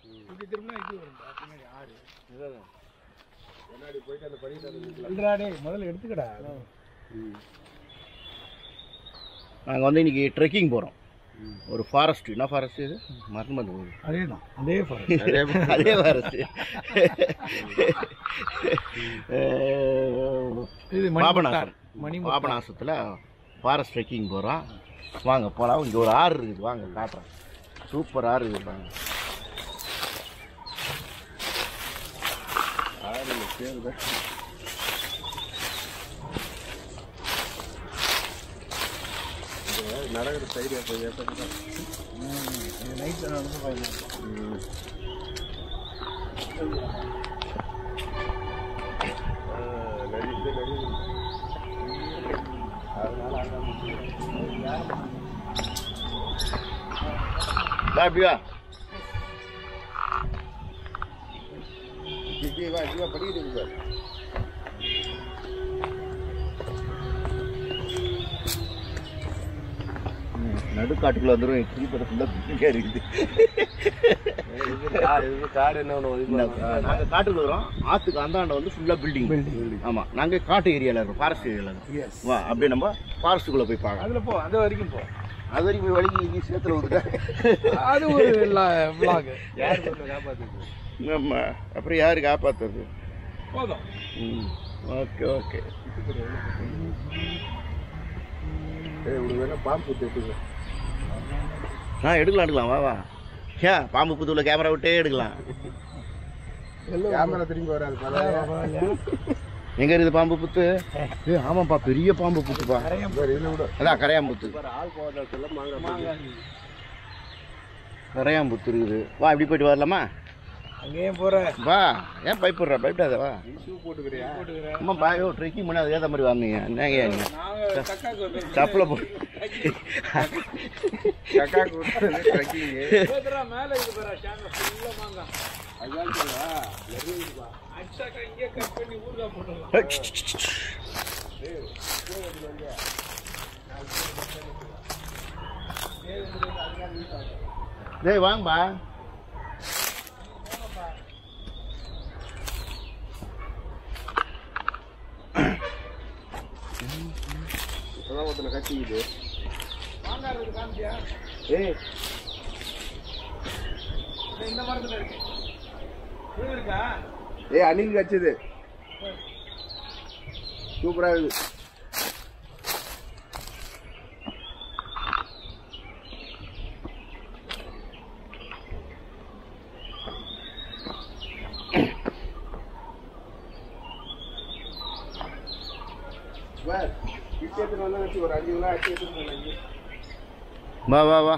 இப்படி திரும்பினா இது வரும்டா பின்னாடி ஆறு முன்னாடி போயிட்டு அந்த படிக்கிட்டு இல்லடா டேய் முதல்ல எடுத்துக்கடா நாங்கள் வந்து இன்னைக்கு ட்ரெக்கிங் போகிறோம் ஒரு ஃபாரஸ்ட் என்ன ஃபாரஸ்ட் இது மறந்து மறந்து போகுது அதே தான் அதே ஃபாரஸ்ட் அதே ஃபாரஸ்ட் இது பாபநாசம் மணி பாபநாசத்தில் ஃபாரஸ்ட் ட்ரெக்கிங் போகிறோம் வாங்க போகலாம் இங்கே ஒரு ஆறு இருக்குது வாங்க காட்டுறேன் சூப்பர் ஆறு இருக்குது வாங்க நடக்கிற சைடு அப்போ ஏற்ற நைட் நடந்து போயிருந்தோம் நடித்து நடித்து அதனால வா இப்படி வா இப்படி வா இப்படி வா படிக்கிட்டு இருக்கு நடுக்காட்டுக்குள்ள வந்துடும் கீப்பர் ஃபுல்லாக பிடிக்கே இருக்குது இது காடு இது காடு என்ன ஒன்று ஒதுக்கி நாங்கள் காட்டுக்கு வரோம் ஆற்றுக்கு அந்தாண்ட வந்து ஃபுல்லாக பில்டிங் ஆமாம் நாங்கள் காட்டு ஏரியாவில் இருக்கோம் ஃபாரஸ்ட் ஏரியாவில் இருக்கோம் எஸ் வா அப்படியே நம்ம ஃபாரஸ்ட்டுக்குள்ளே போய் பார்க்கலாம் அதில் போ அந்த வரைக்கும் போ அது வரைக்கும் போய் வழிக்கு இங்கே சேத்துல ஊற்றுட்டேன் அது ஒரு விலாக் யார் பண்ண காப்பாற்றுது நம்ம அப்புறம் யாரு காப்பாற்றுறது போதும் ம் ஓகே ஓகே ஏய் உனக்கு வேணா பாம்பு தேட்டுங்க ஆ எடுக்கலாம் எடுக்கலாம் வா வா ஏன் பாம்பு புத்தூரில் கேமரா விட்டே எடுக்கலாம் கேமரா திரும்பி வராது பரவாயில்ல எங்கே இருக்குது பாம்பு புத்து ஏ ஆமாப்பா பெரிய பாம்பு புத்துப்பா இதில் விட அதான் கரையாம்புத்து ஆள் போகிறதுல மாங்காய் கரையாம்புத்து இருக்குது வா இப்படி போயிட்டு வரலாமா அங்கேயும் போற வா ஏன் பயப்படுற பயப்படாத வா நீ ஷூ போட்டுக்கிறியா அம்மா பாயோ ட்ரெக்கிங் பண்ண அதுக்கு ஏற்ற மாதிரி வரணுங்க என்னங்க நீங்க நாங்க தக்காக்கு வந்து சப்பில் போ கக்கா கொடுத்து ட்ரெக்கிங் போதுடா, மேல இது பாரு கேமரா ஃபுல்லா மாங்கா அதான் சொல்லுவா அடிச்சாக்கா இங்கே கட் பண்ணி ஊறுகாய் போட்டுடலாம் டேய் வாங்கப்பா இப்போதான் ஒருத்தனை கட்டிக்குது மாங்காய் இருக்குது காமிச்சியா ஏய் இது இந்த மரத்துல இருக்கு இது இருக்கா ஏய் அன்னைக்கு கச்சுது சூப்பரா இருக்குது வேற, கிட்ட எடுத்துட்டு வந்தா வச்சு ஒரு அஞ்சு கிலோ அச்சு எடுத்துட்டு வந்தாங்க வா வா வா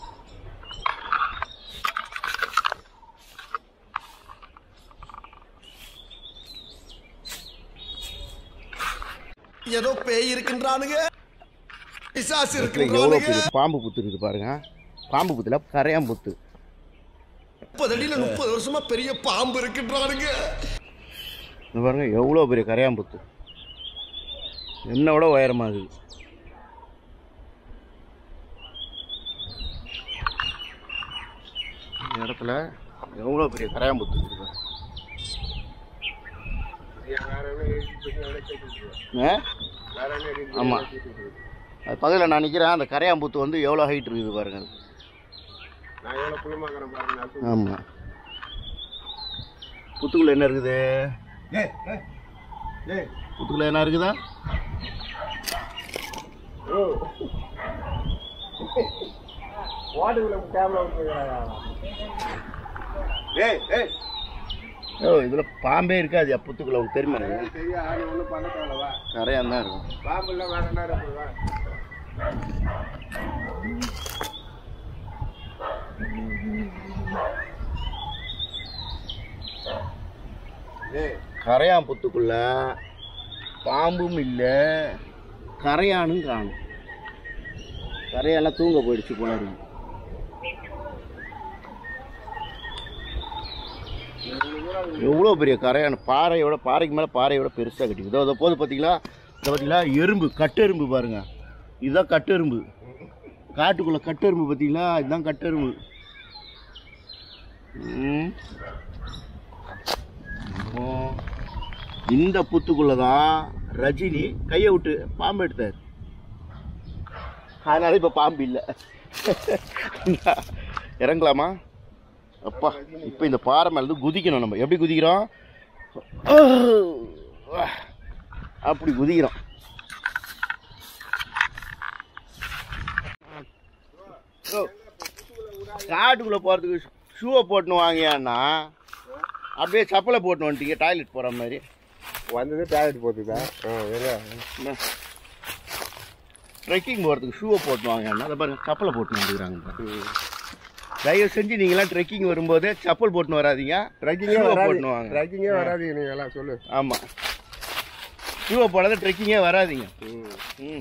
ஏதோ பேய் இருக்கின்றானுங்க பிசாசு எவ்வளோ இருக்கின்றானுங்க பெரிய பாம்பு புத்து இருக்குது பாருங்க பாம்பு புத்துல கரையாம்புத்து முப்பது அடியில முப்பது வருஷமா பெரிய பாம்பு இருக்கின்றானுங்க இந்த பாருங்க எவ்வளோ பெரிய கரையாம்புத்து என்னை விட உயரமாக இருக்குது இந்த இடத்துல எவ்வளோ பெரிய கரையாம்புத்து இருக்குது பாருங்க. வேற என்ன எழுதி போய் வேலை கேட்டு ஆ வேற என்ன எழுதி போய் ஆமா. வேலை கேட்டுட்டு அது பக்கத்தில் நான் நிற்கிறேன் அந்த கரையாம்புத்து வந்து எவ்வளோ ஹைட் இருக்குது பாருங்க அது. நான் எவ்வளோ புள்ளமாக்கிறேன் பாருங்க நான் சொல்றேன். ஆமாம் புத்துக்குள்ள என்ன இருக்குது ஏய், ஏய், ஏய், புத்துக்குள்ள என்ன இருக்குதா ஓ. வாட்டுக்குள்ள கேமரா விட்டுருக்காயா ஏய் ஏய் ஓ இதில் பாம்பே இருக்காது புத்துக்குள்ள உங்களுக்கு தெரியுமா எனக்கு? சரியா ஆடி ஒன்றும் பண்ண தேவையில்லவா கரையான் தான் இருக்கும் பாம்பு இல்லை வேற என்ன இருக்குவா ஏய் கரையான் புத்துக்குள்ள பாம்பும் இல்லை கரையானும் காணும் கரையான்லாம் தூங்க போயிடுச்சு போல இருக்கு எவ்வளோ பெரிய கரையான் பாறையோட பாறைக்கு மேலே பாறையோட பெருசாக கட்டிருக்கு இதோ இதோ போது பார்த்தீங்களா இதை பார்த்தீங்களா எறும்பு கட்டெரும்பு பாருங்க இதுதான் கட்டெரும்பு காட்டுக்குள்ளே கட்டெரும்பு பார்த்தீங்களா இதுதான் கட்டெரும்பு ம். இப்போ இந்த புத்துக்குள்ள தான் ரஜினி கையை விட்டு பாம்பு எடுத்தார் அதனால இப்போ பாம்பு இல்லை இறங்கலாமா அப்பா இப்போ இந்த பாறை மேல இருந்து குதிக்கணும் நம்ம எப்படி குதிக்கிறோம் அப்படி குதிக்கிறோம் ஓ, காட்டுக்குள்ள போறதுக்கு ஷூவை போட்டுன்னு வாங்கியான்னா அப்படியே சப்பலை போட்டுன்னு வந்துட்டீங்க டாய்லெட் போற மாதிரி வந்தது டாய்லெட் போட்டுதா ஆ எங்க ட்ரெக்கிங் போகிறதுக்கு ஷூவை போட்டு வாங்கன்னா அதை பாருங்க சப்பலை போட்டு வந்துக்கிறாங்க பாருங்க. தயவு செஞ்சு நீங்களாம் ட்ரெக்கிங் வரும்போது செப்பல் போட்டுன்னு வராதீங்க ட்ரெக்கிங்கே ஷூவை வராது போட்டுன்னு வாங்க ட்ரெக்கிங்கே வராது நீங்க எல்லாம் சொல்லு ஆமாம் ஷூவை போடாத ட்ரெக்கிங்கே வராதீங்க ம் ம்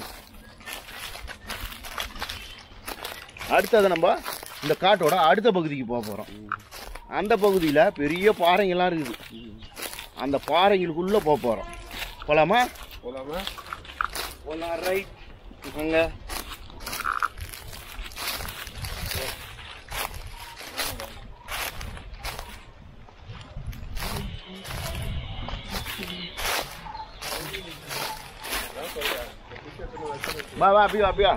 அடுத்தது நம்ம இந்த காட்டோட அடுத்த பகுதிக்கு போக போகிறோம் அந்த பகுதியில் பெரிய பாறைங்கள்லாம் இருக்குது அந்த பாறைங்களுக்குள்ளே போக போகிறோம் போகலாமா போலாமா போகலாம் ரைட் அங்கே வா வா அப்படியா அப்படியா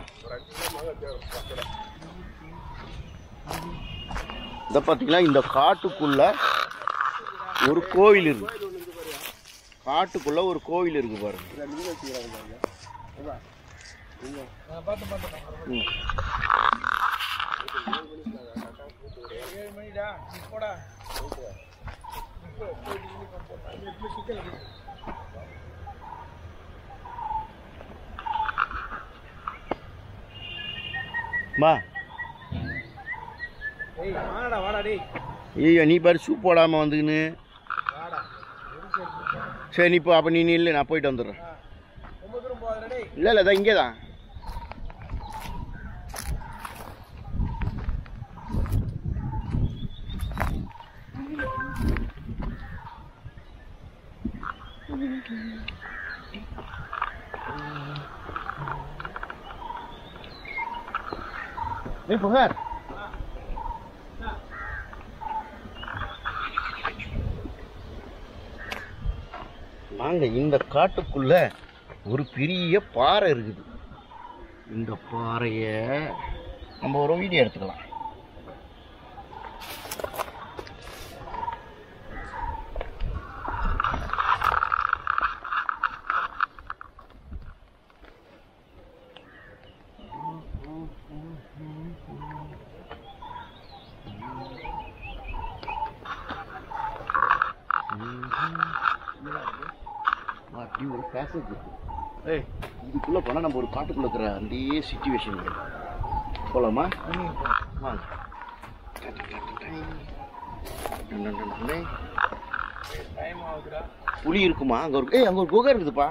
இந்த பார்த்தீங்களா இந்த காட்டுக்குள்ள ஒரு கோவில் இருக்கு காட்டுக்குள்ள ஒரு கோவில் இருக்கு பாருங்க ம். ஏழு மணிடா நீ போடா மா டேய் வாடா வாடா டேய் ஐயோ நீ பாரு ஷூ போடாமல் வந்துக்கின்னு வாடா சரி நீ இப்போ அப்போ நீ இல்லை நான் போயிட்டு வந்துடுறேன் ரொம்ப தூரம் போகாதடா டேய் இல்லை இல்லை இங்கே தான் ஏய் புகார் நாங்க இந்த காட்டுக்குள்ள ஒரு பெரிய பாறை இருக்குது இந்த பாறைய நம்ம ஒரு வீடியோ எடுத்துக்கலாம் வா, இப்படி ஒரு பேசேஜ் இருக்கு ஏய் இதுக்குள்ள போனா நம்ம ஒரு காட்டுக்குள்ள இருக்கிற அந்த சுச்சுவேஷன் போலாமா வாங்க டன் டன் டன் டன். டைம் ஆகுதுடா புலி இருக்குமா அங்க ஒரு ஏய் அங்க ஒரு குகை இருக்குதுப்பா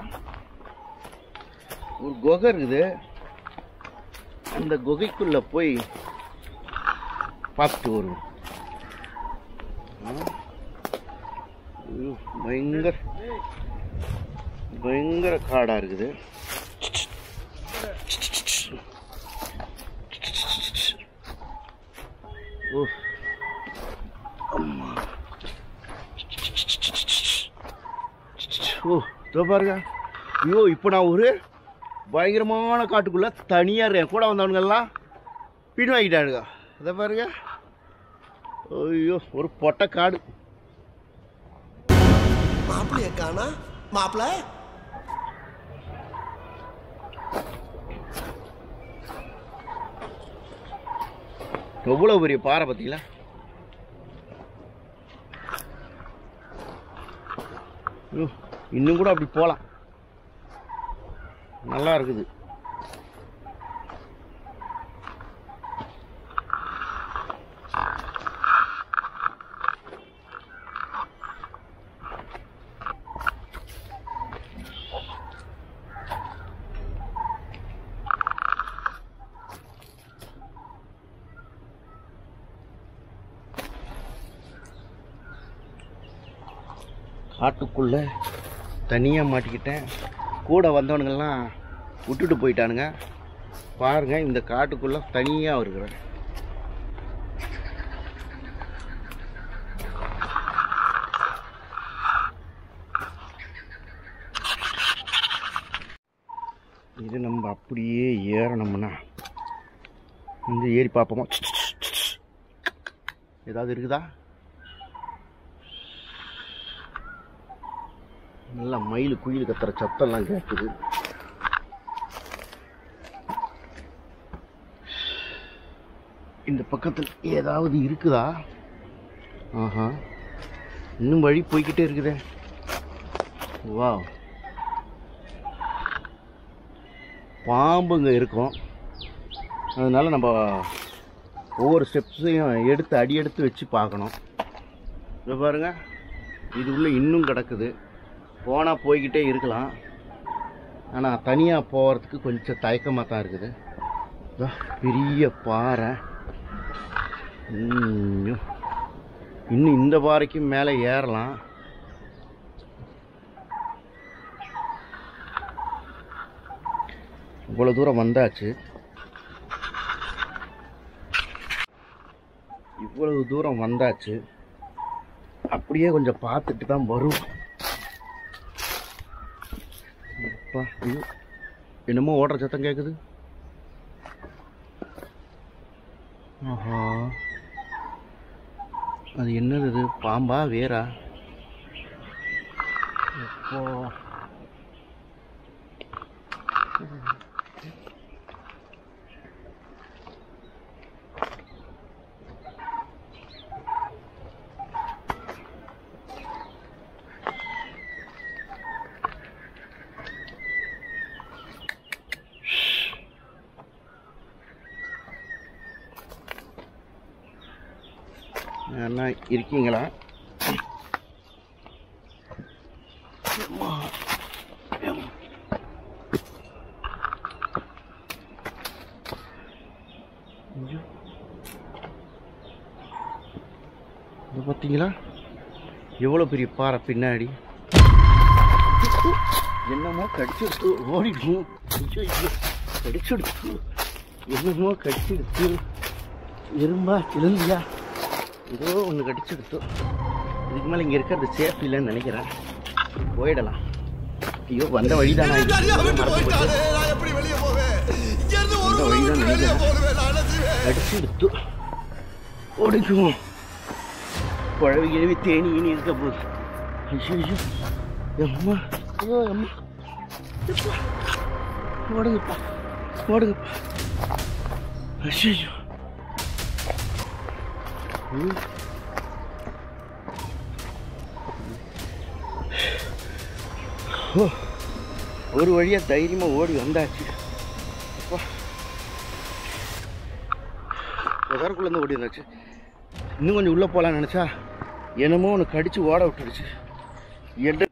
ஒரு குகை இருக்குது அந்த குகைக்குள்ள போய் பார்த்துட்டு வருவோம் ஆ? ஐயோ, பயங்கர பயங்கர காடா இருக்குது ஓ அம்மா ஓ இதோ பாருங்க ஐயோ இப்போ நான் ஒரு பயங்கரமான காட்டுக்குள்ள தனியாக இருக்கேன் கூட வந்தவனுங்கெல்லாம் பின் வாங்கிட்டானுங்க இதை பாருங்க ஐயோ ஒரு பொட்டை காடு மாப்பிள்ளைய காணா மாப்பிள்ள எவ்வளோ பெரிய பாறை பார்த்தீங்களா ஐயோ, இன்னும் கூட அப்படி போகலாம் நல்லா இருக்குது காட்டுக்குள்ள தனியாக மாட்டிக்கிட்டேன் கூட வந்தவனுங்கெல்லாம் விட்டுட்டு போயிட்டானுங்க பாருங்க இந்த காட்டுக்குள்ள தனியாக இருக்கிறேன் இப்படியே ஏறணும்னா வந்து ஏறி பார்ப்போமா ஏதாவது இருக்குதா நல்லா மயில் குயில் கத்துற சத்தம்லாம் கேட்குது இந்த பக்கத்தில் ஏதாவது இருக்குதா ஆஹா இன்னும் வழி போய்க்கிட்டே இருக்குதே வா பாம்புங்க இருக்கும் அதனால நம்ம ஒவ்வொரு ஸ்டெப்ஸையும் எடுத்து அடி எடுத்து வச்சு பார்க்கணும் இதை பாருங்க இது உள்ள இன்னும் கிடக்குது போனால் போய்கிட்டே இருக்கலாம் ஆனால் தனியாக போகிறதுக்கு கொஞ்சம் தயக்கமாக தான் இருக்குது இதோ பெரிய பாறை இன்னும் இன்னும் இந்த பாறைக்கும் மேலே ஏறலாம் இவ்வளோ தூரம் வந்தாச்சு இவ்வளவு தூரம் வந்தாச்சு அப்படியே கொஞ்சம் பார்த்துட்டு தான் வரும் அப்பா ஐயோ என்னமோ ஓடுற சத்தம் கேட்குது ஆஹா அது என்னது இது பாம்பா வேரா அப்பா யாருன்னா இருக்கீங்களா அம்மா. அம்மா. ஐயோ. இது பார்த்தீங்களா எவ்வளோ பெரிய பாறை பின்னாடி என்னமோ கடிச்செடுத்து ஓடிடும் ஐயோ ஐயோ கடிச்செடுத்து என்னமோ கடிச்செடுத்து எறும்பா சிலந்தியா ஏதோ ஒன்று கடிச்செடுத்து இதுக்கு மேலே இங்கே இருக்கிறது சேஃப் இல்லைன்னு நினைக்கிறேன் போயிடலாம் ஐயோ வந்த வழிதான் என்னை தனியா விட்டு மறந்து போச்சு போயிட்டாரு நான் எப்படி வெளியே போவேன் இங்க இருந்து ஒரு இந்த முறை வழிதான் விட்டு வெளியே நினைக்கிறேன். போடுவேன் நான் என்ன செய்வேன் கடிச்செடுத்து ஓடிக்குவோம் குழவி கிழவி தேனி இனி இருக்க போகுது ஐயோ ஐயோ அம்மா ஐயோ அம்மா எப்பா. ஓடுங்கப்பா ஓடுங்கப்பா ஐயோ ம். ஓ, ஒரு வழியாக தைரியமாக ஓடி வந்தாச்சு அப்பா புதருக்குள்ளேருந்து ஓடி இருந்தாச்சு இன்னும் கொஞ்சம் உள்ளே போகலான்னு நினச்சா என்னமோ ஒன்று கடிச்சு ஓட விட்டுடுச்சு எடு